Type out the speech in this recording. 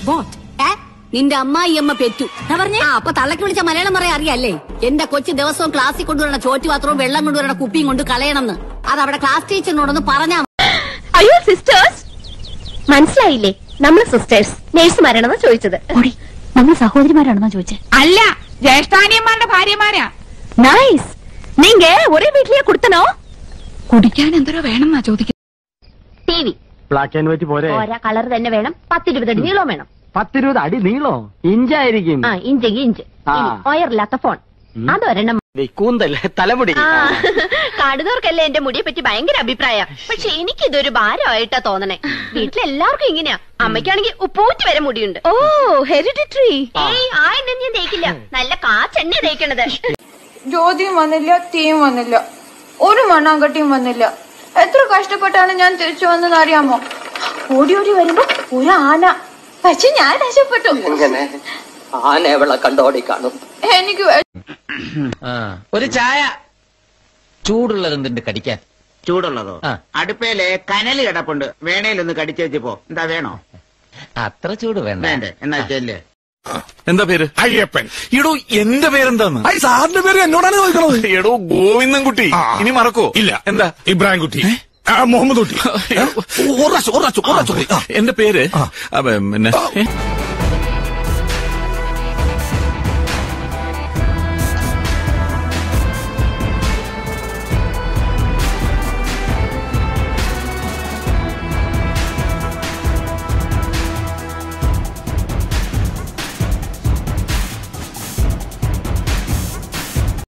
What ഏ? നിന്റെ അമ്മായി അമ്മ പെറ്റു പറഞ്ഞേ ആ അപ്പൊ തള്ളക്ക് വിളിച്ച മലയാളം പറയാൻ അറിയാല്ലേ എന്റെ കൊച്ചു ദിവസവും ക്ലാസ്സിൽ കൊണ്ടുവരണ ചോറ്റ് പാത്രവും വെള്ളം കൊണ്ടുവരണ കുപ്പിയും കൊണ്ട് കളയണമെന്ന് അത് അവിടെ ക്ലാസ് ടീച്ചറിനോടൊന്ന് പറഞ്ഞാ അയ്യോ സിസ്റ്റേഴ്സ് മനസ്സിലായില്ലേ നമ്മൾ സിസ്റ്റേഴ്സ് നേഴ്സുമാരാണെന്ന് ചോദിച്ചത് നമ്മൾ സഹോദരിമാരാണെന്നാ ചോദിച്ചേ അല്ല ജ്യേഷ്ഠാനിയന്മാരുടെ ഭാര്യമാരാ നൈസ് നീങ്ക ഒരേ വീട്ടിലേ കൊടുത്തനോ കുടിക്കാൻ എന്തോരോ വേണമെന്നാ ചോദിക്കുന്നത് T V black and white പോരെ ഓരോ കളർ തന്നെ വേണം പത്തിരുപത് അടി നീളം വേണം പത്തിരുപത് അടി നീളോ ഇഞ്ചായിരിക്കും ആ ഇഞ്ചെങ്കിൽ ഇഞ്ച് ആ. ഇനി ഒയറില്ലാത്ത ഫോൺ അതൊരെണ്ണം കൂന്തൽ തലമുടി ആ കാണുന്നവർക്കല്ലേ എന്റെ മുടിയെ പറ്റി ഭയങ്കര അഭിപ്രായ പക്ഷെ എനിക്കിതൊരു ഭാരമായിട്ടാ തോന്നണേ വീട്ടിലെല്ലാവർക്കും ഇങ്ങനെയാ അമ്മയ്ക്കാണെങ്കിൽ ഉപ്പൂറ്റി വരെ മുടിയുണ്ട് ഓ ഹെറിഡിറ്ററി ഏയ് ആ എണ്ണ ഞാൻ തേക്കില്ല നല്ല കാച്ചെണ്ണ തേക്കണത് ജ്യോതിയും വന്നില്ല തീയും വന്നില്ല ഒരു മണ്ണാങ്കട്ടിയും വന്നില്ല എത്ര കഷ്ടപ്പെട്ടാണ് ഞാൻ തിരിച്ചു വന്നെന്ന് അറിയാമോ ഓടി ഓടി വരുമ്പോ ഒരു ആന പക്ഷെ ഞാൻ രക്ഷപ്പെട്ടു എങ്ങനെ ആന എവളെ കണ്ടോടി കാണും എനിക്ക് വെ- ഒരു ചായ ചൂടുള്ളത് കടിക്കാൻ ചൂടുള്ളതോ ആ. അടുപ്പേലെ കനല് കിടപ്പുണ്ട് വേണേലൊന്ന് കടിച്ചേച്ച് പോ എന്താ വേണോ അത്ര ചൂട് വേണ്ട വേണ്ടേ എന്നാ ചെല്ല് എന്താ പേര് അയ്യപ്പൻ എടോ എന്റെ പേരെന്താന്ന് സാറിന്റെ പേര് എന്നോടാണ് ചോദിക്കണത് എടോ ഗോവിന്ദൻകുട്ടി ഇനി മറക്കോ ഇല്ല എന്താ ഇബ്രാഹിം കുട്ടി മുഹമ്മദ് കുട്ടി എന്റെ പേര് അപ്പൊ പിന്നെ